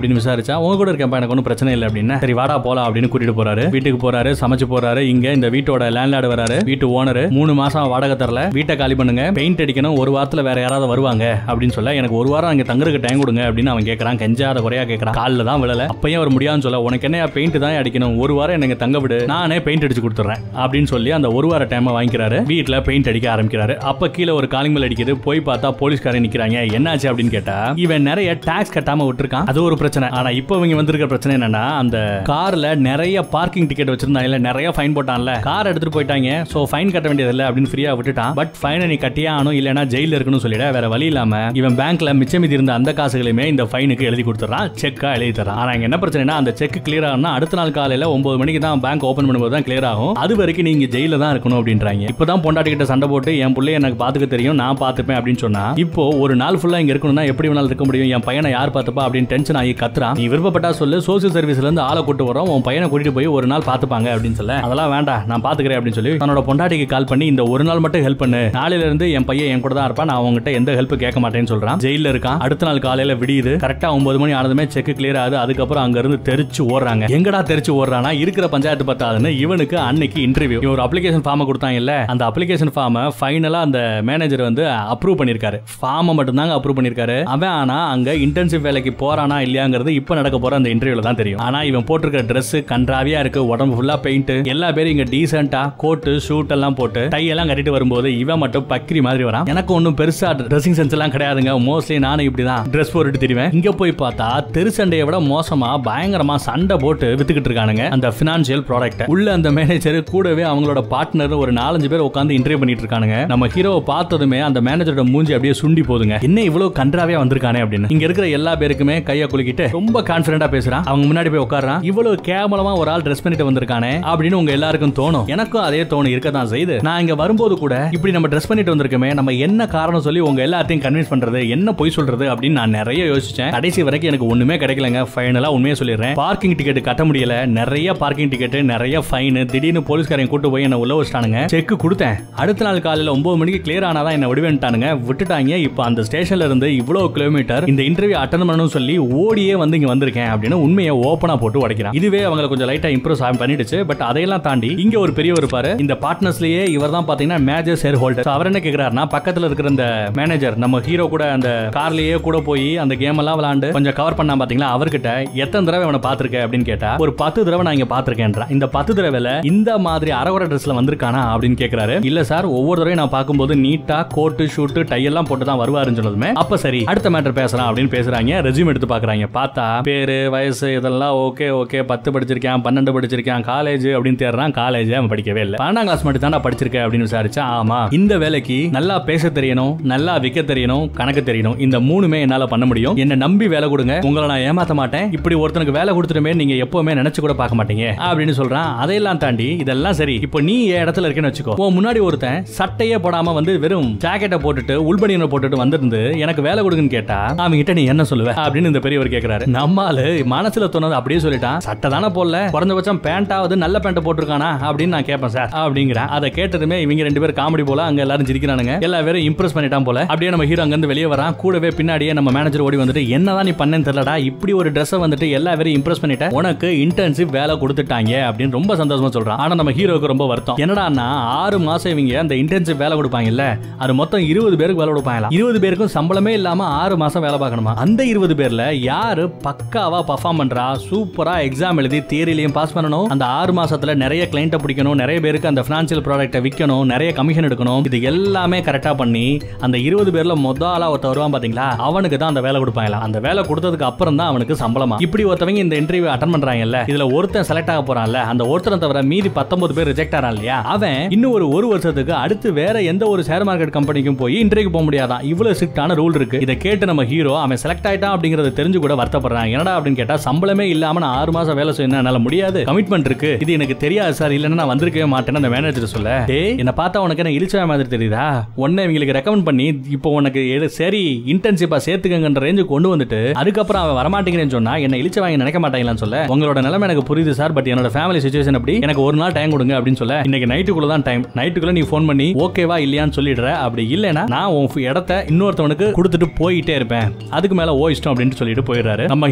விசாரிச்சா உங்க கூட இருக்கேன் எனக்கு ஒன்றும் பிரச்சனை இல்லை அப்படின்னு சரி வாடா போலாம் அப்படின்னு கூட்டிட்டு போறாரு வீட்டுக்கு போறாரு சமைச்சு போறாரு இங்க இந்த வீட்டோட லேண்ட்லார்டு வராரு வீட்டு ஓனர் மூணு மாசம் வாடகை தரல வீட்டை காலி பண்ணுங்க பெயிண்ட் அடிக்கணும் ஒரு வாரத்துல வேற யாராவது வருவாங்க அப்படின்னு சொல்ல எனக்கு ஒரு வாரம் அங்க தங்குறதுக்கு டைம் கொடுங்க அப்படின்னு அவன் கேட்கறான் கெஞ்சாத குறையா கேட்கறான் காலில் தான் விழல அப்பயும் அவர் முடியாதுன்னு சொல்ல உனக்கு என்ன பெயிண்ட் தான் அடிக்கணும் ஒரு வாரம் எனக்கு தங்க விடு நானே பெயிண்ட் அடிச்சு கொடுத்துறேன் அப்படின்னு சொல்லி அந்த ஒரு வார டைம் வாங்கிக்கிறாரு வீட்டுல பெயிண்ட் அடிக்க ஆரம்பிக்கிறாரு அப்ப கீழே ஒரு காலிங் மேல் அடிக்குது போய் பார்த்தா போலீஸ்காரன் நிக்கிறாங்க என்னாச்சு அப்படின்னு கேட்டா இவன் நிறைய டாக்ஸ் கட்டாம விட்டுருக்கான் அது ஒரு பிரச்சனை ஆனா இப்போ இவங்க வந்திருக்கிற பிரச்சனை என்னன்னா அந்த கார்ல நிறைய பார்க்கிங் டிக்கெட் வச்சிருந்தாங்க இல்ல நிறைய ஃபைன் போட்டான்ல கார் எடுத்துட்டு போயிட்டாங்க சோ ஃபைன் கட்ட வேண்டியது இல்ல அப்படின்னு ஃப்ரீயா விட்டுட்டான் பட் ஃபைனை நீ கட்டியே ஆகணும் இல்லைன்னா ஜெயில இருக்கணும் சொல்லிட வேற வழி இல்லாம இவன் பேங்க்ல மிச்சம் மீதி இருந்த அந்த காசுகளையுமே இந்த ஃபைனுக்கு எழுதி கொடுத்துறான் செக்கா எழுதி தரான் ஆனா இங்க என்ன பிரச்சனைனா அந்த செக் கிளியர் ஆகணும்னா அடுத்த நாள் காலையில ஒன்பது மணிக்கு தான் பேங்க் ஓபன் பண்ணும்போது தான் கிளியர் ஆகும் அது வரைக்கும் நீங்க ஜெயில தான் இருக்கணும் அப்படின்றாங்க இப்பதான் பொண்டாட்டி கிட்ட சண்டை போட்டு என் பிள்ளைய எனக்கு பாத்துக்க தெரியும் நான் பாத்துப்பேன் அப்படின்னு சொன்னா இப்போ ஒரு நாள் ஃபுல்லா இங்க இருக்கணும்னா எப்படி வேணாலும் இருக்க முடியும் என் பையனை யார் பார்த்துப்பா அப்படின்னு டென்ஷன் ஆகி கத்துறான் நீ விருப்பப்பட்டா சொல்லு சோசியல் சர்வீஸ்ல இருந்து ஆளை கூட்டு வரோம் உன் பையனை கூட்டிட்டு போய் ஒரு நாள் பாத்துப்பாங்க அப்படின்னு சொல்ல அதெல்லாம் வேண்டாம் நான் பாத்துக்கிறேன் அப்படின்னு சொல்லி தன்னோட பொண்டாட்டிக்கு கால் பண்ணி இந்த ஒரு நாள் மட்டும் ஹெல்ப் பண்ணு நாளையில இருந்து என் பையன் என் கூட தான் இருப்பான் நான் அவங்ககிட்ட எந்த ஹெல்ப் கேட்க மாட்டேன்னு சொல்றான் ஜெயில இருக்கான் அடுத்த நாள் காலையில விடியுது கரெக்டா ஒன்பது மணி ஆனதுமே செக் கிளியர் ஆகுது அதுக்கப்புறம் அங்க இருந்து தெரிச்சு ஓடுறாங்க எங்கடா தெரிச்சு ஓடுறானா இருக்கிற பஞ்சாயத்து பத்தாதுன்னு இவனுக்கு அன்னைக்கு இன்டர்வியூ இவன் ஒரு அப்ளிகேஷன் ஃபார்ம் கொடுத்தாங்க இல்ல அந்த அப்ளிகேஷன் ஃபார்மை ஃபைனலா அந்த மேனேஜர் வந்து அப்ரூவ் பண்ணிருக்காரு ஃபார்மை மட்டும் தாங்க அப்ரூவ் பண்ணிருக்காரு அவன் ஆனா அங்க இன்டர்ன்ஷிப் வேலைக்கு போறானா இல்லையாங்கிறது இப்ப நடக்க போற அந்த இன்டர்வியூல தான் தெரியும் ஆனா இவன் போட்டிருக்க Dress கன்றாவியா இருக்கு உடம்பு ஃபுல்லா பெயிண்ட் எல்லா பேரும் இங்க டீசென்ட்டா கோட்டு ஷூட் எல்லாம் போட்டு டை எல்லாம் கட்டிட்டு வரும்போது இவன் மட்டும் பக்கிரி மாதிரி வரான் எனக்கு ஒன்றும் பெருசா ட்ரெஸ்ஸிங் சென்ஸ் எல்லாம் கிடையாதுங்க மோஸ்ட்லி நானும் இப்படிதான் ட்ரெஸ் போட்டுட்டு தெரிவேன் இங்க போய் பார்த்தா தெரு சண்டையை விட மோசமா பயங்கரமா சண்டை போட்டு வித்துக்கிட்டு இருக்கானுங்க அந்த பினான்சியல் ப்ராடக்ட் உள்ள அந்த மேனேஜர் கூடவே அவங்களோட பார்ட்னர் ஒரு நாலஞ்சு பேர் உட்காந்து இன்டர்வியூ பண்ணிட்டு இருக்கானுங்க நம்ம ஹீரோவை பார்த்ததுமே அந்த மேனேஜரோட மூஞ்சி அப்படியே சுண்டி போதுங்க என்ன இவ்வளவு கன்றாவே வந்திருக்கானே அப்படின்னு இங்க இருக்கிற எல்லா பேருக்குமே கையை குலுக்கிட்டு ரொம்ப கான்பிடண்டா பேசுறான் அவங்க முன்னாடி போய் உட்காரான் இவ்வளவு கேவலமா ஒரு ஆள் ட்ரெஸ் பண்ணிட்டு வந்திருக்கானே அப்படின்னு உங்க எல்லாருக்கும் தோணும் எனக்கும் அதே தோணும் இருக்க தான் செய்யுது நான் இங்க வரும்போது கூட இப்படி நம்ம ட்ரெஸ் பண்ணிட்டு வந்திருக்கோமே நம்ம என்ன காரணம் சொல்லி உங்க எல்லாத்தையும் கன்வின்ஸ் பண்றது என்ன பொய் சொல்றது அப்படின்னு நான் நிறைய யோசிச்சேன் கடைசி வரைக்கும் எனக்கு ஒண்ணுமே கிடைக்கலங்க ஃபைனலா உண்மையை சொல்லிடுறேன் பார்க்கிங் டிக்கெட் கட்ட முடியல நிறைய பார்க்கிங் டிக்கெட் நிறைய ஃபைன் திடீர்னு போலீஸ்காரங்க கூட்டு போய் என்ன உள்ள வச்சிட்டானுங்க செக் கொடுத்தேன் அடுத்த நாள் காலையில ஒன்பது மணிக்கு கிளியர் ஆனாதான் என்ன விடுவேன்ட்டானுங்க விட்டுட்டாங்க இப்போ அந்த ஸ்டேஷன்ல இருந்து இவ்வளவு கிலோமீட்டர் இந்த இன்டர்வியூ அட்டன் பண்ணணும்னு சொல்லி ஓடியே வந்து இங்க வந்திருக்கேன் அப்படின்னு உண்மையை ஓப்பனா போட்டு உடைக்கிறான் இதுவே அவங்களை கொஞ்சம் லைட்டா இம்ப்ரெஸ் பண்ணிடுச்சு பட் அதையெல்லாம் தாண்டி இங்க ஒரு பெரியவர் இருப்பாரு இந்த பார்ட்னர்ஸ்லயே இவர் தான் பாத்தீங்கன்னா மேஜர் ஷேர் ஹோல்டர் அவர் என்ன கேக்குறாருன்னா பக்கத்துல இருக்கிற இந்த மேனேஜர் நம்ம ஹீரோ கூட அந்த கார்லயே கூட போய் அந்த கேம் எல்லாம் விளையாண்டு கொஞ்சம் கவர் பண்ணா பாத்தீங்களா அவர்கிட்ட எத்தனை தடவை அவனை பாத்திருக்க அப்படின்னு கேட்டா ஒரு பத்து தடவை நான் இங்க பாத்திருக்கேன்றா இந்த பத்து தடவைல இந்த மாதிரி அரவர ட்ரெஸ்ல வந்திருக்கானா அப்படின்னு கேக்குறாரு இல்ல சார் ஒவ்வொரு தடவையும் நான் பார்க்கும்போது நீட்டா கோட்டு ஷூட்டு டை எல்லாம் போட்டு தான் வருவாருன்னு சொன்னதுமே அப்ப சரி அடுத்த மேட்டர் பேசலாம் அப்படின்னு பேசுறாங்க ரெஸ்யூம் எடுத்து பாக்குறாங்க பார்த்தா பேரு வயசு இதெல்லாம் ஓகே ஓகே பத்து படிச்சிருக்கேன் பன்னெண்டு படிச்சிருக்கேன் காலேஜ் அப்படின்னு தேடுறான் காலேஜ் அவன் படிக்கவே இல்லை பன்னெண்டாம் கிளாஸ் மட்டும் தான் படிச்சிருக்கேன் அப்படின்னு விசாரிச்சா ஆமா இந்த வேலைக்கு நல்லா பேச தெரியணும் நல்லா விற்க தெரியணும் கணக்கு தெரியணும் இந்த மூணுமே என்னால பண்ண முடியும் என்ன நம்பி வேலை கொடுங்க உங்களை நான் ஏமாத்த மாட்டேன் இப்படி ஒருத்தனுக்கு வேலை கொடுத்துட்டுமே நீங்க எப்பவுமே நினைச்சு கூட பார்க்க மாட்டீங்க அப்படின்னு சொல்றான் அதையெல்லாம் தாண்டி இதெல்லாம் சரி இப்போ நீ என் இடத்துல இருக்கேன்னு வச்சுக்கோ உன் முன்னாடி ஒருத்தன் சட்டையே போடாம வந்து வெறும் ஜாக்கெட்டை போட்டுட்டு உள்பனியனை போட்டுட்டு வந்திருந்து எனக்கு வேலை கொடுங்கன்னு கேட்டா அவன் கிட்ட நீ என்ன சொல்லுவ அப்படின்னு இந்த பெரியவர் கேக்குறாரு நம்மால மனசுல தோணுது அப்படியே சொல்லிட்டான் சட்டை தானே போடல குறைஞ்சபட்சம் பேண்டாவது நல்ல பேண்ட் போட்டிருக்கானா அப்படின்னு நான் கேட்பேன் சார் அப்படிங்கிறேன் அதை கேட்டதுமே இவங்க ரெண்டு பேரும் காமெடி போல அங்க எல்லாரும் சிரிக்கிறானுங்க எல்லா பேரும் இம்ப்ரெஸ் பண்ணிட்டான் போல அப்படியே நம்ம ஹீரோ அங்க இருந்து வெளியே வரான் கூடவே பின்னாடியே நம்ம மேனேஜர் ஓடி வந்துட்டு என்னதான் நீ பண்ணேன்னு தெரியலடா இப்படி ஒரு ட்ரெஸ்ஸை வந்துட்டு எல்லா பேரையும் இம்ப்ரெஸ் பண்ணிட்ட உனக்கு இன்டர்ன்ஷிப் வேலை கொடுத்துட்டாங்க அப்படின்னு ரொம்ப சந்தோஷமா சொல்றான் ஆனா நம்ம ஹீரோக்கு ரொம்ப வருத்தம் என்னடான்னா ஆறு மாசம் இவங்க அந்த இன்டர்ன்ஷிப் வேலை கொடுப்பாங்கல்ல அது மொத்தம் இருபது பேருக்கு வேலை கொடுப்பாங்களா இருபது பேருக்கும் சம்பளமே இல்லாம ஆறு மாசம் வேலை பார்க்கணுமா அந்த இருபது பேர்ல யாரு பக்காவா பர்ஃபார்ம் பண்றா சூப்பரா எக்ஸாம் எழுதி தியரிலையும் பாஸ் பண்ணணும் அந்த ஆறு மாசத்துல நிறைய கிளைண்ட்டை பிடிக்கணும் நிறைய பேருக்கு அந்த பினான்சியல் ப்ராடக்ட்டை விற்கணும் நிறைய கமிஷன் எடுக்கணும் இது எல்லாமே கரெக்டா பண்ணி அந்த இருபது பேர்ல மொத ஆளா ஒருத்த வருவான் பாத்தீங்களா அவனுக்கு தான் அந்த வேலை கொடுப்பாங்களா அந்த வேலை கொடுத்ததுக்கு அப்புறம் தான் அவனுக்கு சம்பளமா இப்படி ஒருத்தவங்க இந்த இன்டர்வியூ அட்டன் பண்றாங்கல்ல இதுல ஒருத்தன் செலக்ட் ஆக போறான்ல அந்த ஒருத்தனை தவிர மீதி பத்தொன்பது பேர் ரிஜெக்ட் ஆறான் இல்லையா அவன் இன்னும் ஒரு ஒரு வருஷத்துக்கு அடுத்து வேற எந்த ஒரு ஷேர் மார்க்கெட் கம்பெனிக்கும் போய் இன்டர்வியூ போக முடியாதான் இவ்வளவு ஸ்ட்ரிக்டான ரூல் இருக்கு இதை கேட்டு நம்ம ஹீரோ அவன் செலக்ட் ஆயிட்டான் அப்படிங்கறத தெரிஞ்சு கூட வருத்தப்படுறான் என்னடா அப்படின்னு கேட்டா சம்பளமே இல்லாம நான் ஆறு மாசம் வேலை செய்யணும் என்னால முடியாது கமிட்மெண்ட் இருக்கு இது எனக்கு தெரியாது சார் இல்லைன்னா நான் வந்திருக்கவே மாட்டேன்னு அந்த மேனேஜர் சொல்ல டேய் என்ன பார்த்தா உனக்கு என்ன இழிச்சா மாதிரி தெரியுதா உன்னை இவங்களுக்கு ரெக்கமெண்ட் பண்ணி இப்போ உனக்கு எது சரி இன்டர்ன்ஷிப்பா சேர்த்துக்கங்கன்ற ரேஞ்சுக்கு கொண்டு வந்துட்டு அதுக்கப்புறம் அவன் வரமாட்டேங்கிறேன்னு சொன்னா என்ன இழிச்ச வாங்கி நினைக்க மாட்டாங்களான்னு சொல்ல உங்களோட நிலைமை எனக்கு புரியுது சார் பட் என்னோட ஃபேமிலி சுச்சுவேஷன் அப்படி எனக்கு ஒரு நாள் டைம் கொடுங்க அப்படின்னு சொல்ல இன்னைக்கு நைட்டுக்குள்ள தான் டைம் நைட்டுக்குள்ள நீ ஃபோன் பண்ணி ஓகேவா இல்லையான்னு சொல்லிடுற அப்படி இல்லைன்னா நான் உன் இடத்த இன்னொருத்தவனுக்கு கொடுத்துட்டு போயிட்டே இருப்பேன் அதுக்கு மேல ஓ இஷ்டம் அப்படின்னு சொல்லிட்டு போயிடுறாரு நம்ம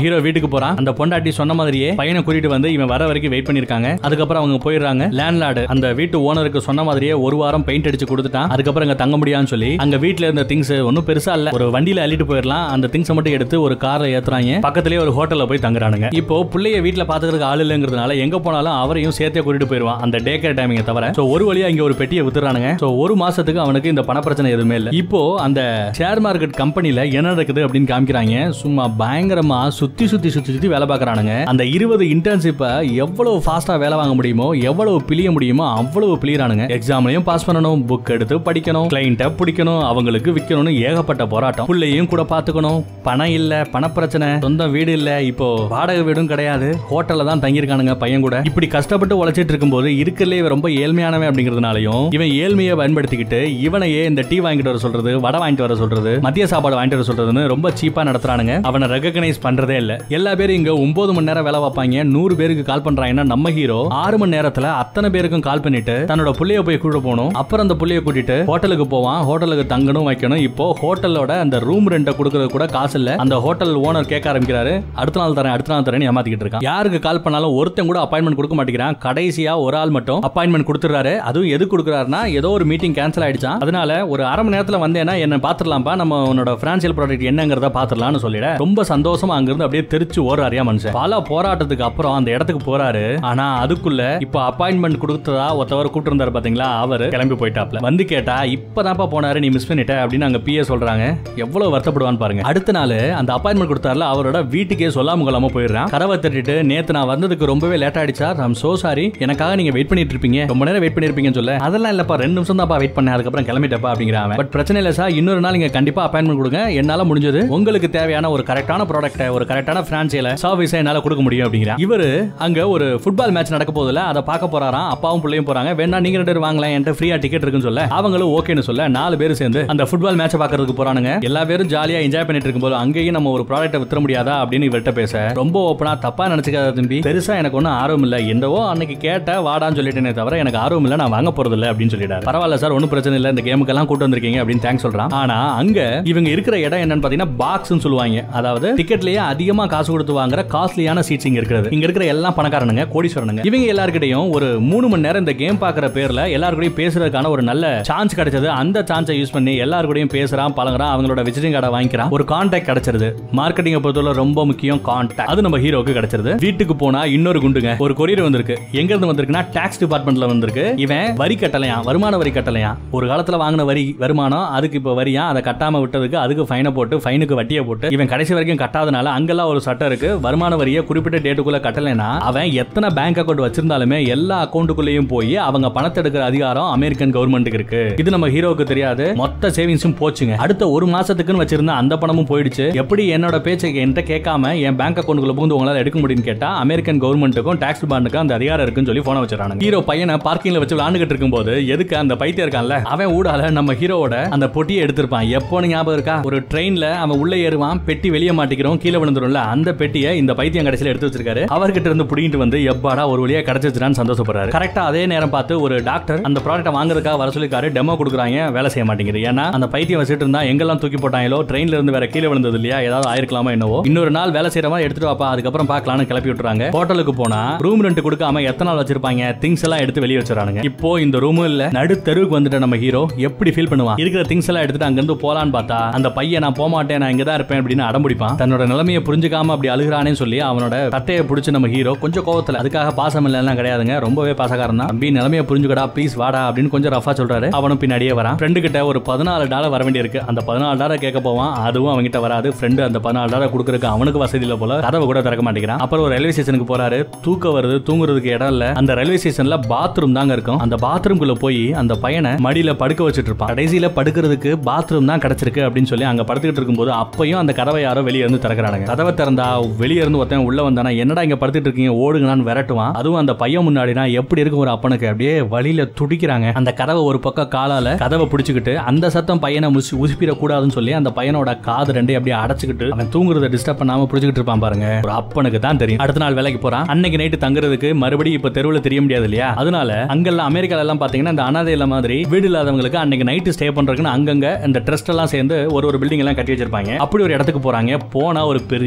ஹீரோ வீட்டுக்கு போறான் அந்த பொண்டாட்டி சொன்ன மாதிரியே பையனை கூட்டிட்டு வந்து இவன் வர வரைக்கும் வெயிட் பண்ணிருக்காங்க அதுக்கப்புறம் அவங்க போயிடுறாங்க லேண்ட்லார்டு அந்த வீட்டு ஓனருக்கு சொன்ன மாதிரியே ஒரு வாரம் பெயிண்ட் அடிச்சு கொடுத்துட்டான் அதுக்கப்புறம் இங்க தங்க முடியாதுன்னு சொல்லி அங்க வீட்ல இருந்த திங்ஸ் ஒன்னும் பெருசா இல்ல ஒரு வண்டியில அள்ளிட்டு போயிடலாம் அந்த திங்ஸ் மட்டும் எடுத்து ஒரு கார்ல ஏத்துறாங்க பக்கத்துலயே ஒரு ஹோட்டல்ல போய் தங்குறானுங்க இப்போ பிள்ளைய வீட்ல பாத்துக்கிறதுக்கு ஆள் இல்லங்கிறதுனால எங்க போனாலும் அவரையும் சேர்த்தே கூட்டிட்டு போயிருவான் அந்த டே கேர் டைமிங்க தவிர சோ ஒரு வழியா இங்க ஒரு பெட்டியை வித்துறானுங்க சோ ஒரு மாசத்துக்கு அவனுக்கு இந்த பண பிரச்சனை எதுவுமே இல்ல இப்போ அந்த ஷேர் மார்க்கெட் கம்பெனில என்ன நடக்குது அப்படின்னு காமிக்கிறாங்க சும்மா பயங்கரமா சுத்தி சுத்தி சுத்தி சுத்தி வேலை பார்க்கறானுங்க அந்த இருபது இன்டர்ன்ஷிப்பை எவ்வளவு ஃபாஸ்டா வேலை வாங்க முடியுமோ எவ்வளவு பிழிய முடியுமோ அவ்வளவு பிழியறானுங்க எக்ஸாம்லயும் பாஸ் பண்ணணும் புக் எடுத்து படிக்கணும் கிளைண்ட்டை பிடிக்கணும் அவங்களுக்கு விற்கணும்னு ஏகப்பட்ட போராட்டம் பிள்ளையும் கூட பாத்துக்கணும் பணம் இல்ல பணப்பிரச்சனை சொந்த வீடு இல்ல இப்போ வாடகை வீடும் கிடையாது ஹோட்டல்ல தான் தங்கியிருக்கானுங்க பையன் கூட இப்படி கஷ்டப்பட்டு உழைச்சிட்டு இருக்கும்போது இருக்கலே இவன் ரொம்ப ஏழ்மையானவன் அப்படிங்கிறதுனாலயும் இவன் ஏழ்மையை பயன்படுத்திக்கிட்டு இவனையே இந்த டீ வாங்கிட்டு வர சொல்றது வடை வாங்கிட்டு வர சொல்றது மதிய சாப்பாடு வாங்கிட்டு வர சொல்றதுன்னு ரொம்ப சீப்பா நடத்துறானுங்க அவனை ரெகக்னைஸ் பண்றதே இல்ல எல்லா பேரும் இங்க ஒன்பது மணி நேரம் வேலை பார்ப்பாங்க நூறு பேருக்கு கால் பண்றாங்கன்னா நம்ம ஹீரோ ஆறு மணி நேரத்துல அத்தனை பேருக்கும் கால் பண்ணிட்டு தன்னோட புள்ளைய போய் கூட்ட போகணும் அப்புறம் அந்த புள்ளைய கூட்டிட்டு ஹோட்டலுக்கு போவான் ஹோட்டலுக்கு தங்கணும் வைக்கணும் இப்போ ஹோட்டலோட அந்த ரூம் ரெண்ட கொடுக்கறது கூட காசு இல்ல அந்த ஹோட்டல் ஓனர் கேட்க ஆரம்பிக்கிறாரு அடுத்த நாள் தரேன் அடுத்த நாள் தரேன் ஏமாத்திக்கிட்டு இருக்கான் யாருக்கு கால் பண்ணாலும் ஒருத்தன் கூட அப்பாயின்மெண்ட் கொடுக்க மாட்டேங்கிறான் கடைசியா ஒரு ஆள் மட்டும் அப்பாயின்மெண்ட் கொடுத்துறாரு அதுவும் எது கொடுக்குறாருன்னா ஏதோ ஒரு மீட்டிங் கேன்சல் ஆயிடுச்சான் அதனால ஒரு அரை மணி நேரத்துல வந்தேன்னா என்ன பாத்துடலாம்ப்பா நம்ம உன்னோட பினான்சியல் ப்ராடக்ட் என்னங்கிறத பாத்துடலாம்னு சொல்லிட ரொம்ப சந்தோஷமா அங்கிருந்து அப்படியே தெரிச்சு ஓடுறாரியா மனுஷன் பல போராட்டத்துக்கு அப்புறம் அந்த இடத்துக்கு போறாரு ஆனா அதுக்குள்ள இப்ப அப்பாயின்மெண்ட் கொடுத்ததா ஒருத்தவர் கூப்பிட்டு இருந்தாரு பாத்தீங்களா அவரு கிளம்பி போயிட்டாப்ல வந்து கேட்டா இப்பதான்ப்பா போனாரு நீ மிஸ் பண்ணிட்ட அப்படின்னு அங்க பிஏ சொல்றாங்க எவ்வளவு வருத்தப்படுவான்னு பாருங்க அடுத்த நாள் அந்த அப்பாயின்மெண்ட் கொடுத்தாருல அவரோட வீட்டுக்கே சொல்லாம கொள்ளாம போயிடுறான் கதவை தட்டிட்டு நேத்து நான் வந்ததுக்கு ரொம்பவே லேட் ஆயிடுச்சா ஐம் சோ சாரி எனக்காக நீங்க வெயிட் பண்ணிட்டு இருப்பீங்க ரொம்ப நேரம் வெயிட் பண்ணிருப்பீங்கன்னு சொல்ல அதெல்லாம் இல்லப்பா ரெண்டு நிமிஷம் தான் வெயிட் பண்ணேன் அதுக்கப்புறம் கிளம்பிட்டப்பா அப்படிங்கிறான் பட் பிரச்சனை இல்ல சார் இன்னொரு நாள் நீங்க கண்டிப்பா அப்பாயின்மெண்ட் கொடுங்க என்னால முடிஞ்சது உங்களுக்கு தேவையான ஒரு கரெக்டான ப்ராடக்ட்டை ஒரு கரெக்டான பிரான்சியல சர்வீஸை என்னால கொடுக்க முடியும் அப்படிங்கிறான் இவரு அங்க ஒரு ஃபுட்பால் மேட்ச் நடக்க போதுல அதை பார்க்க போறாராம் அப்பாவும் பிள்ளையும் போறாங்க வேணா நீங்க ரெண்டு பேரும் வாங்கலாம் என்கிட்ட ஃப்ரீயா டிக்கெட் இருக்குன்னு சொல்ல அவங்களும் ஓகேன்னு சொல்ல நாலு பேர் சேர்ந்து அந்த ஃபுட்பால் மேட்சை பார்க்கறதுக்கு போறானுங்க எல்லா பேரும் ஜாலியா என்ஜாய் பண்ணிட்டு இருக்கும்போது அங்கேயும் நம்ம ஒரு ப்ராடக்ட்டை வித்துற முடியாதா அப்படின்னு இவர்கிட்ட பேச ரொம்ப ஓப்பனா தப்பா நினைச்சுக்காத தம்பி பெருசா எனக்கு ஒன்றும் ஆர்வம் இல்ல என்னவோ அன்னைக்கு கேட்ட வாடான்னு சொல்லிட்டேனே தவிர எனக்கு ஆர்வம் இல்ல நான் வாங்க போறது இல்ல அப்படின்னு சொல்லிட்டாரு பரவாயில்ல சார் ஒன்றும் பிரச்சனை இல்ல இந்த கேமுக்கெல்லாம் கூட்டு வந்திருக்கீங்க அப்படின்னு தேங்க்ஸ் சொல்றான் ஆனா அங்க இவங்க இருக்கிற இடம் என்னன்னு பாத்தீங்கன்னா பாக்ஸ்னு சொல்லுவாங்க அதாவது டிக்கெட்லயே அதிகமா காசு கொடுத்து வாங்குற காஸ்ட்லியான சீட்ஸ் இங்க இருக்கிறது இங்க இருக்கிற எல்லாம் பணக்காரனுங்க கோடீஸ்வரனுங்க இவங்க எல்லாருக்கிட்டையும் ஒரு மூணு மணி நேரம் இந்த கேம் பாக்குற பேர்ல எல்லாருக்கூடயும் பேசுறதுக்கான ஒரு நல்ல சான்ஸ் கிடைச்சது அந்த சான்ஸை யூஸ் பண்ணி எல்லாருக்கூடயும் பேசுறான் பழகுறான் அவங்களோட விசிட்டிங் கார்டை வாங்கிக்கிறான் ஒரு கான்டாக்ட் கிடைச்சிருது மார்க்கெட்டிங் பொறுத்தவரை ரொம்ப முக்கியம் கான்டாக்ட் அது நம்ம ஹீரோக்கு கிடைச்சிருது வீட்டுக்கு போனா இன்னொரு குண்டுங்க ஒரு கொரியர் வந்திருக்கு எங்க இருந்து வந்திருக்குன்னா டாக்ஸ் டிபார்ட்மெண்ட்ல வந்திருக்கு இவன் வரி கட்டலையா வருமான வரி கட்டலையா ஒரு காலத்துல வாங்கின வரி வருமானம் அதுக்கு இப்ப வரியா அதை கட்டாம விட்டதுக்கு அதுக்கு ஃபைனை போட்டு ஃபைனுக்கு வட்டியை போட்டு இவன் கடைசி வரைக்கும் கட்டாதனால அங்கெல்லாம் ஒரு சட்டம் இருக்கு வருமான வரியை குறிப்பிட்ட டேட்டுக்குள்ள கட்டலைன்னா அவன் எத்தனை பேங்க் அக்கௌண்ட் வச்சிருந்தாலுமே எல்லா அக்கௌண்ட்டுக்குள்ளேயும் போய் அவங்க பணத்தை எடுக்கிற அதிகாரம் அமெரிக்கன் கவர்மெண்ட்டுக்கு இருக்கு இது நம்ம ஹீரோவுக்கு தெரியாது மொத்த சேவிங்ஸும் போச்சுங்க அடுத்த ஒரு மாசத்துக்குன்னு வச்சிருந்த அந்த பணமும் போயிடுச்சு எப்படி என்னோட பேச்சை என்கிட்ட கேட்காம என் பேங்க் அக்கௌண்ட்டுக்குள்ள புகுந்து உங்களால எடுக்க முடியும்னு கேட்டா அமெரிக்கன் கவர்மெண்ட்டுக்கும் டாக்ஸ் டிபார்ட்மெண்ட்டுக்கும் அந்த அதிகாரம் இருக்குன்னு சொல்லி போன வச்சிடறாங்க ஹீரோ பையனை பார்க்கிங்ல வச்சு விளாண்டுகிட்டு இருக்கும்போது எதுக்கு அந்த பைத்தியம் இருக்கான்ல அவன் ஊடால நம்ம ஹீரோவோட அந்த பொட்டியை எடுத்திருப்பான் எப்போன்னு ஞாபகம் இருக்கா ஒரு ட்ரெயின்ல அவன் உள்ள ஏறுவான் பெட்டி வெளியே மாட்டிக்கிறோம் கீழே விழுந்துரும்ல அந்த பெட்டியை இந்த பைத்தியம் கடைசியில எடுத்து வச்சிருக்காரு அவர்கிட்ட இருந்து புடிங்கிட்டு வந்து எப்பாடா ஒரு வழியா கிடைச்சிருச்சான்னு சந்தோஷப்படுறாரு கரெக்டா அதே நேரம் பார்த்து ஒரு டாக்டர் அந்த ப்ராடக்ட்டை வாங்குறதுக்காக வர சொல்லிருக்காரு டெமோ கொடுக்குறாங்க வேலை செய்ய மாட்டேங்குது ஏன்னா அந்த பைத்தியம் வச்சுட்டு இருந்தா எங்கெல்லாம் தூக்கி போட்டாங்களோ ட்ரெயின்ல இருந்து வேற கீழே விழுந்தது இல்லையா ஏதாவது ஆயிருக்கலாமோ என்னவோ இன்னொரு நாள் வேலை செய்யற மாதிரி எடுத்துட்டு வாப்பா அதுக்கப்புறம் பார்க்கலாம்னு கிளப்பி விட்டுறாங்க ஹோட்டலுக்கு போனா ரூம் ரெண்ட் கொடுக்காம எத்தனை நாள் வச்சிருப்பாங்க திங்ஸ் எல்லாம் எடுத்து வெளியே வச்சிடறாங்க இப்போ இந்த ரூம் இல்ல நடு தெருவுக்கு வந்துட்ட நம்ம ஹீரோ எப்படி ஃபீல் பண்ணுவான் இருக்கிற திங்ஸ் எல்லாம் எடுத்துட்டு அங்க இருந்து போலான்னு பார்த்தா அந்த பையன் நான் போக மாட்டேன் நான் இங்க தான் இருப்பேன் அப்படின்னு அடம்பிடிப்பான் தன்னோட நிலைமையை புரிஞ்சுக்காம அப்படி அழுகிறானே சொல்லி அவனோட தட்டையை பிடிச்ச நம்ம ஹீரோ கொஞ்சம் கோவத்துல அதுக்காக பாசம் இல்லைன்னா கிடையாதுங்க ரொம்பவே பாசக்காரன் தான் தம்பி நிலைமையை புரிஞ்சுக்கடா ப்ளீஸ் வாடா அப்படின்னு கொஞ்சம் ரஃபா சொல்றாரு அவனும் பின்னாடியே வரான் ஃப்ரெண்டு கிட்ட ஒரு பதினாலு டாலர் வர வேண்டியிருக்கு அந்த பதினாலு டாலர் கேட்க போவான் அதுவும் அவன்கிட்ட வராது ஃப்ரெண்டு அந்த பதினாலு டாலர் கொடுக்கறதுக்கு அவனுக்கு வசதி இல்ல போல கதவை கூட திறக்க மாட்டேங்கிறான் அப்புறம் ஒரு ரயில்வே ஸ்டேஷனுக்கு போறாரு தூக்கம் வருது தூங்குறதுக்கு இடம் இல்ல அந்த ரயில்வே ஸ்டேஷன்ல பாத்ரூம் தாங்க இருக்கும் அந்த பாத்ரூம்குள்ள போய் அந்த பையனை மடியில படுக்க வச்சுட்டு இருப்பான் கடைசியில படுக்கிறதுக்கு பாத்ரூம் தான் கிடைச்சிருக்கு அப்படின்னு சொல்லி அங்க படுத்துக்கிட்டு இருக்கும்போது அப்பயும் அந்த கதவை யாரோ வெளியே இருந்து திறக்கிறானுங்க கதவை திறந்தா வெளியே இருந்து ஒருத்தன் உள்ள வந்தானா என்னடா இங்க படுத்துட்டு இருக்கீங்க ஓடுங்கன்னு விரட்டுவான் அதுவும் அந்த பையன் முன்னாடினா எப்படி இருக்கும் ஒரு அப்பனுக்கு அப்படியே வழியில துடிக்கிறாங்க அந்த கதவை ஒரு பக்கம் காலால கதவை பிடிச்சிக்கிட்டு அந்த சத்தம் பையனை முசி உசுப்பிட கூடாதுன்னு சொல்லி அந்த பையனோட காது ரெண்டையும் அப்படியே அடைச்சுக்கிட்டு அவன் தூங்குறத டிஸ்டர்ப் பண்ணாம பிடிச்சிக்கிட்டு இருப்பான் பாருங்க ஒரு அப்பனுக்கு தான் தெரியும் அடுத்த நாள் வேலைக்கு போறான் அன்னைக்கு நைட்டு தங்குறதுக்கு மறுபடியும் இப்ப தெருவுல தெரிய முடியாது இல்லையா அதனால அங்கெல்லாம் அமெரிக்கால எல்லாம் பாத்தீங்கன்னா இந்த அனாதை இல்ல மாதிரி வீடு இல்லாதவங்களுக்கு அன்னைக்கு நைட்டு ஸ்டே பண்றதுக்குன்னு அங்கங்க இந்த ட்ரஸ்ட் எல்லாம் சேர்ந்து ஒரு ஒரு பில்டிங் எல்லாம் கட்டி வச்சிருப்பாங்க அப்படி ஒரு இடத்துக்கு போறாங்க போனா ஒரு பெரிய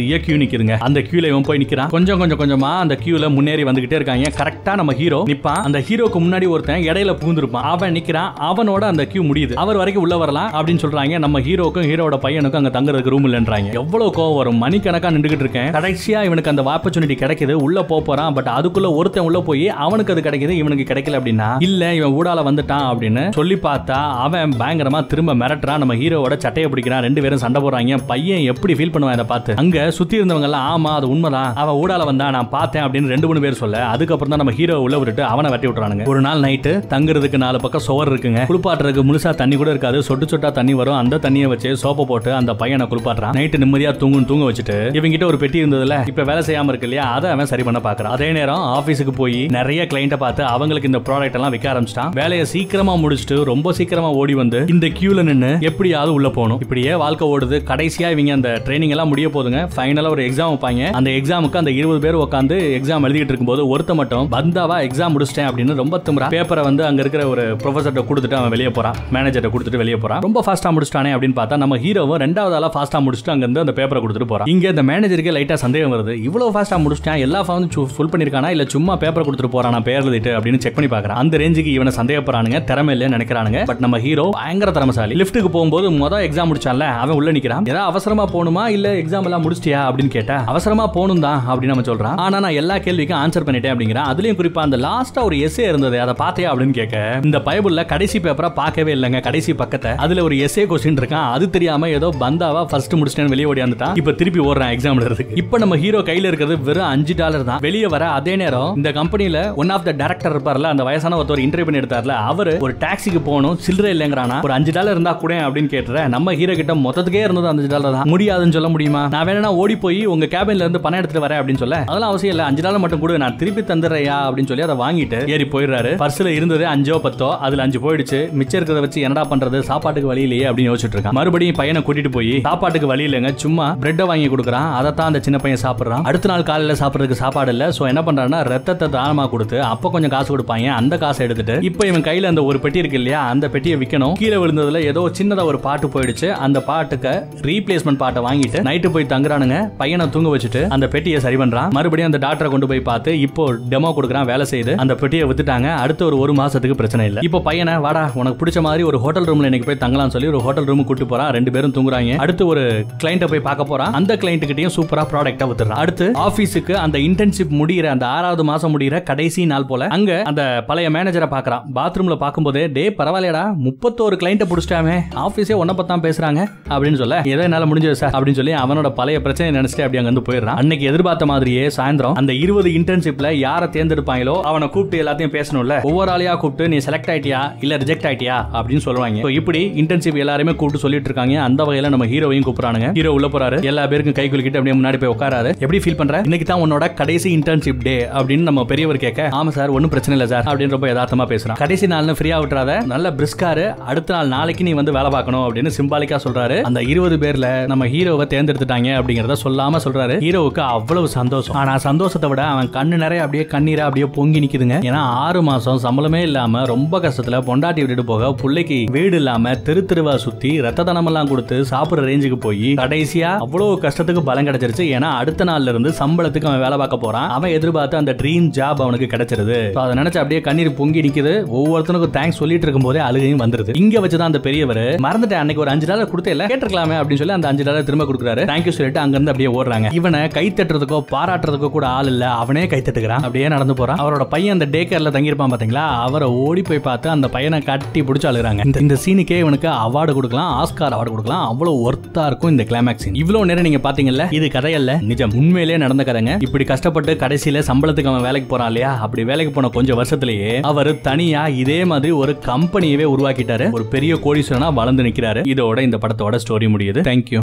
பெரிய கியூ நிக்குதுங்க அந்த கியூல இவன் போய் நிக்கிறான் கொஞ்சம் கொஞ்சம் கொஞ்சமா அந்த கியூல முன்னேறி வந்துகிட்டே இருக்காங்க கரெக்டா நம்ம ஹீரோ நிப்பான் அந்த ஹீரோக்கு முன்னாடி ஒருத்தன் இடையில பூந்திருப்பான் அவன் நிக்கிறான் அவனோட அந்த கியூ முடியுது அவர் வரைக்கும் உள்ள வரலாம் அப்படின்னு சொல்றாங்க நம்ம ஹீரோக்கும் ஹீரோட பையனுக்கும் அங்க தங்குறதுக்கு ரூம் இல்லைன்றாங்க எவ்வளவு கோவம் வரும் மணிக்கணக்கா நின்றுகிட்டு இருக்கேன் கடைசியா இவனுக்கு அந்த ஆப்பர்ச்சுனிட்டி கிடைக்குது உள்ள போப் போறான் பட் அதுக்குள்ள ஒருத்தன் உள்ள போய் அவனுக்கு அது கிடைக்குது இவனுக்கு கிடைக்கல அப்படின்னா இல்ல இவன் ஊடால வந்துட்டான் அப்படின்னு சொல்லி பார்த்தா அவன் பயங்கரமா திரும்ப மிரட்டுறான் நம்ம ஹீரோவோட சட்டையை பிடிக்கிறான் ரெண்டு பேரும் சண்டை போடுறாங்க பையன் எப்படி ஃபீல் பண்ணுவான் இதை பார்த்து அங்க சுத்தி இருந்தவங்க எல்லாம் ஆமா அது உண்மைதான் அவன் ஊடால வந்தா நான் பார்த்தேன் அப்படின்னு ரெண்டு மூணு பேர் சொல்ல அதுக்கப்புறம் தான் நம்ம ஹீரோ உள்ள விட்டுட்டு அவனை வெட்டி விட்டுறானுங்க ஒரு நாள் நைட்டு தங்குறதுக்கு நாலு பக்கம் சுவர் இருக்குங்க குளிப்பாட்டுறதுக்கு முழுசா தண்ணி கூட இருக்காது சொட்டு சொட்டா தண்ணி வரும் அந்த தண்ணியை வச்சு சோப்பை போட்டு அந்த பையனை குளிப்பாட்டுறான் நைட்டு நிம்மதியா தூங்கும் தூங்க வச்சுட்டு இவங்கிட்ட ஒரு பெட்டி இருந்ததுல இப்ப வேலை செய்யாம இருக்கு இல்லையா அதை அவன் சரி பண்ண பாக்குறான் அதே நேரம் ஆபீஸுக்கு போய் நிறைய கிளைண்ட்டை பார்த்து அவங்களுக்கு இந்த ப்ராடக்ட் எல்லாம் விற்க ஆரம்பிச்சிட்டான் வேலையை சீக்கிரமா முடிச்சுட்டு ரொம்ப சீக்கிரமா ஓடி வந்து இந்த கியூல நின்னு எப்படியாவது உள்ள போகணும் இப்படியே வாழ்க்கை ஓடுது கடைசியா இவங்க அந்த ட்ரைனிங் எல்லாம் முடிய போதுங்க ஃபைனலா ஒரு எக்ஸாம் வைப்பாங்க அந்த எக்ஸாமுக்கு அந்த இருபது பேர் உட்காந்து எக்ஸாம் எழுதிட்டு இருக்கும்போது ஒருத்த மட்டும் பந்தாவா எக்ஸாம் முடிச்சிட்டேன் அப்படின்னு ரொம்ப திமுறா பேப்பரை வந்து அங்க இருக்கிற ஒரு ப்ரொஃபசர்ட்ட கொடுத்துட்டு அவன் வெளியே போறான் மேனேஜர்ட்ட கொடுத்துட்டு வெளியே போறான் ரொம்ப ஃபாஸ்டா முடிச்சிட்டானே அப்படின்னு பார்த்தா நம்ம ஹீரோவும் ரெண்டாவது ஆளா ஃபாஸ்டா முடிச்சுட்டு அங்க இருந்து அந்த பேப்பரை கொடுத்துட்டு போறான் இங்க இந்த மேனேஜருக்கு லைட்டா சந்தேகம் வருது இவ்வளவு ஃபாஸ்டா முடிச்சிட்டான் எல்லா ஃபார்மும் ஃபுல் பண்ணிருக்கானா இல்ல சும்மா பேப்பர் கொடுத்துட்டு போறானா பேர் எழுதிட்டு அப்படின்னு செக் பண்ணி பார்க்கறான் அந்த ரேஞ்சுக்கு இவனை சந்தேகப்படுறானுங்க திறமை இல்லைன்னு நினைக்கிறானுங்க பட் நம்ம ஹீரோ பயங்கர திறமசாலி லிஃப்ட்டுக்கு போகும்போது மொதல் எக்ஸாம் முடிச்சான்ல அவன் உள்ள நிக்கிறான் ஏதாவது அவசரமா போகணுமா இல்ல எக்ஸாம் எல்லாம் முடிச்சிட்டியா அப்படின்னு கேட்டா அவசரமா போகணும் தான் அப்படின்னு நம்ம சொல்றான் ஆனா நான் எல்லா கேள்விக்கும் ஆன்சர் பண்ணிட்டேன் அப்படிங்கிறான் அதுலயும் குறிப்பா அந்த லாஸ்டா ஒரு எஸ்ஏ இருந்தது அதை பார்த்தியா அப்படின்னு கேட்க இந்த பைபிள்ல கடைசி பேப்பரை பார்க்கவே இல்லைங்க கடைசி பக்கத்தை அதுல ஒரு எஸ்ஏ கொஸ்டின் இருக்கான் அது தெரியாம ஏதோ பந்தாவா ஃபர்ஸ்ட் முடிச்சிட்டேன்னு வெளியே ஓடியாந்துட்டான் இப்ப திருப்பி ஓடுறான் எக்ஸாம் எழுதுறதுக்கு இப்ப நம்ம ஹீரோ கையில இருக்கிறது வெறும் அஞ்சு டாலர் தான் வெளியே வர அதே நேரம் இந்த கம்பெனில ஒன் ஆஃப் த டேரக்டர் இருப்பார்ல அந்த வயசான ஒருத்தர் இன்டர்வியூ பண்ணி எடுத்தார்ல அவரு ஒரு டாக்ஸிக்கு போகணும் சில்லறை இல்லைங்கிறானா ஒரு அஞ்சு டாலர் இருந்தா கூட அப்படின்னு கேட்டுற நம்ம ஹீரோ கிட்ட மொத்தத்துக்கே இருந்தது அஞ்சு டாலர் தான் முடியாதுன்னு சொல்ல முடியுமா நான் வேணா ஓடி போய் உங்க கேபின்ல இருந்து பணம் எடுத்துட்டு வரேன் அப்படின்னு சொல்ல அதெல்லாம் அவசியம் இல்ல அஞ்சு டாலர் மட்டும் கொடு நான் திருப்பி தந்துடுறையா அப்படின்னு சொல்லி அதை வாங்கிட்டு ஏறி போயிடுறாரு பர்ஸ்ல இருந்தது அஞ்சோ பத்தோ அதுல அஞ்சு போயிடுச்சு மிச்சம் இருக்கிறத வச்சு என்னடா பண்றது சாப்பாட்டுக்கு வழி இல்லையே அப்படின்னு யோசிச்சுட்டு இருக்கான் மறுபடியும் பையனை கூட்டிட்டு போய் சாப்பாட்டுக்கு வழி இல்லைங்க சும்மா பிரெட்டை வாங்கி கொடுக்குறான் அதை தான் அந்த சின்ன பையன் சாப்பிடுறான் அடுத்த நாள் காலையில சாப்பிடுறதுக்கு சாப்பாடு இல்ல சோ என்ன பண்றான்னா ரத்தத்தை தானமா கொடுத்து அப்ப கொஞ்சம் காசு கொடுப்பாங்க அந்த காசை எடுத்துட்டு இப்போ இவன் கையில அந்த ஒரு பெட்டி இருக்கு இல்லையா அந்த பெட்டியை விற்கணும் கீழே விழுந்ததுல ஏதோ சின்னதா ஒரு பாட்டு போயிடுச்சு அந்த பாட்டுக்கு ரீப்ளேஸ்மெண்ட் பாட்டை வாங்கிட்டு நைட்டு போய் தங்குறானுங்க பையனை தூங்க வச்சுட்டு அந்த பெட்டியை சரி பண்றான் மறுபடியும் அந்த டாக்டரை கொண்டு போய் பார்த்து இப்போ டெமோ கொடுக்குறான் வேலை செய்து அந்த பெட்டியை வித்துட்டாங்க அடுத்த ஒரு ஒரு மாசத்துக்கு பிரச்சனை இல்லை இப்போ பையனை வாடா உனக்கு பிடிச்ச மாதிரி ஒரு ஹோட்டல் ரூம்ல இன்னைக்கு போய் தங்கலாம் சொல்லி ஒரு ஹோட்டல் ரூம் கூட்டு போறான் ரெண்டு பேரும் தூங்குறாங்க அடுத்து ஒரு கிளைண்ட்டை போய் பார்க்க போறான் அந்த கிளைண்ட் கிட்டயும் சூப்பரா ப்ராடக்ட்டா வித்துறான் அடுத்து ஆபீஸுக்கு அந்த இன்டர்ன்ஷிப் முடியிற அந்த ஆறாவது மாசம் முடியிற கடைசி நாள் போல அங்க அந்த பழைய மேனேஜரை பார்க்கறான் பாத்ரூம்ல பார்க்கும்போதே டே பரவாயில்லடா முப்பத்தோரு கிளைண்ட்டை பிடிச்சிட்டாமே ஆபீஸே ஒன்ன பத்தான் பேசுறாங்க அப்படின்னு சொல்ல ஏதோ என்னால முடிஞ்சது சார் அப்படின்னு சொல்லி அவனோட பழைய பிரச்சனை நினைச்சிட்டு அப்படி அங்க வந்து போயிடுறான் அன்னைக்கு எதிர்பார்த்த மாதிரியே சாயந்தரம் அந்த இருபது இன்டர்ன்ஷிப்ல யாரை தேர்ந்தெடுப்பாங்களோ அவனை கூப்பிட்டு எல்லாத்தையும் பேசணும்ல ஒவ்வொரு ஆளையா கூப்பிட்டு நீ செலக்ட் ஆயிட்டியா இல்ல ரிஜெக்ட் ஆயிட்டியா அப்படின்னு சொல்லுவாங்க So, இப்படி இன்டர்ன்ஷிப் எல்லாருமே கூப்பிட்டு சொல்லிட்டு இருக்காங்க அந்த வகையில நம்ம ஹீரோவையும் கூப்பிடுறானுங்க ஹீரோ உள்ள போறாரு எல்லா பேருக்கும் கை குலுக்கிட்டு அப்படியே முன்னாடி போய் உட்காராரு எப்படி ஃபீல் பண்ற இன்னைக்கு தான் உன்னோட கடைசி இன்டர்ன்ஷிப் டே அப்படின்னு நம்ம பெரியவர் கேட்க ஆமா சார் ஒன்றும் பிரச்சனை இல்லை சார் அப்படின்னு ரொம்ப யதார்த்தமா பேசுறான் கடைசி நாள்னு ஃப்ரீயா விட்டுறாத நல்ல பிரிஸ்காரு அடுத்த நாள் நாளைக்கு நீ வந்து வேலை பார்க்கணும் அப்படின்னு சிம்பாலிக்கா சொல்றாரு அந்த இருபது பேர்ல நம்ம ஹீரோவை தேர்ந்தெடுத்துட்டாங்க அப்படிங்கறத சொல்லாம சொல்றாரு ஹீரோவுக்கு அவ்வளவு சந்தோஷம் ஆனா சந்தோஷத்தை விட அவன் கண்ணு நிறைய அப்படியே கண்ணீரா அப்படியே பொங்கி நிக்குதுங்க ஏன்னா ஆறு மாசம் சம்பளமே இல்லாம ரொம்ப கஷ்டத்துல பொண்டாட்டி விட்டுட்டு போக பிள்ளைக்கு வீடு இல்லாம தெரு தெருவா சுத்தி ரத்த தனம் எல்லாம் கொடுத்து சாப்பிடுற ரேஞ்சுக்கு போய் கடைசியா அவ்வளவு கஷ்டத்துக்கு பலம் கிடைச்சிருச்சு ஏன்னா அடுத்த நாள்ல இருந்து சம்பளத்துக்கு அவன் வேலை பார்க்க போறான் அவன் எதிர்பார்த்து அந்த ட்ரீம் ஜாப் அவனுக்கு கிடைச்சிருது So அதை நினைச்சு அப்படியே கண்ணீர் பொங்கி நிக்குது ஒவ்வொருத்தனுக்கும் தேங்க்ஸ் சொல்லிட்டு இருக்கும் போதே அழுகையும் வந்துருது இங்க வச்சுதான் அந்த பெரியவர் மறந்துட்டேன் அன்னைக்கு ஒரு அஞ்சு டாலர் கொடுத்தே இல்ல கேட்டிருக்கலாமே அப்படின்னு சொல்லி அந்த அஞ்சு டாலர் திரும்ப கொடுக்குறாரு தேங்க்யூ சொல்லிட்டு அங்க இருந்து அப்படியே ஓடுறாங்க இவனை கை தட்டுறதுக்கோ பாராட்டுறதுக்கோ கூட ஆள் இல்ல அவனே கை தட்டுக்கிறான் அப்படியே நடந்து போறான் அவரோட பையன் அந்த டே கேர்ல தங்கியிருப்பான் பாத்தீங்களா அவரை ஓடி போய் பார்த்து அந்த பையனை கட்டி பிடிச்சு அழுகுறாங்க இந்த- இந்த சீனுக்கே இவனுக்கு அவார்டு கொடுக்கலாம் ஆஸ்கார் அவார்டு கொடுக்கலாம் அவ்வளவு ஒர்த்தா இருக்கும் இந்த கிளைமேக்ஸ் சீன் இவ்வளவு நேரம் நீங்க பாத்தீங்கல்ல இது கதையல்ல நிஜம் உண்மையிலேயே நடந்த கதைங்க இப்படி கஷ்டப்பட்டு கடைசியில சம்பளத்துக்கு அவன் வேலைக்கு போறான் இல்லையா அப்படி வேலைக்கு போன கொஞ்சம் வருஷத்திலேயே அவர் தனியா இதே மாதிரி ஒரு கம்பெனியவே உருவாக்கிட்டாரு ஒரு பெரிய கோடீஸ்வரனா வளர்ந்து நிக்கிறாரு இதோட இந்த படத்தோட ஸ்டோரி முடியுது தேங்க்யூ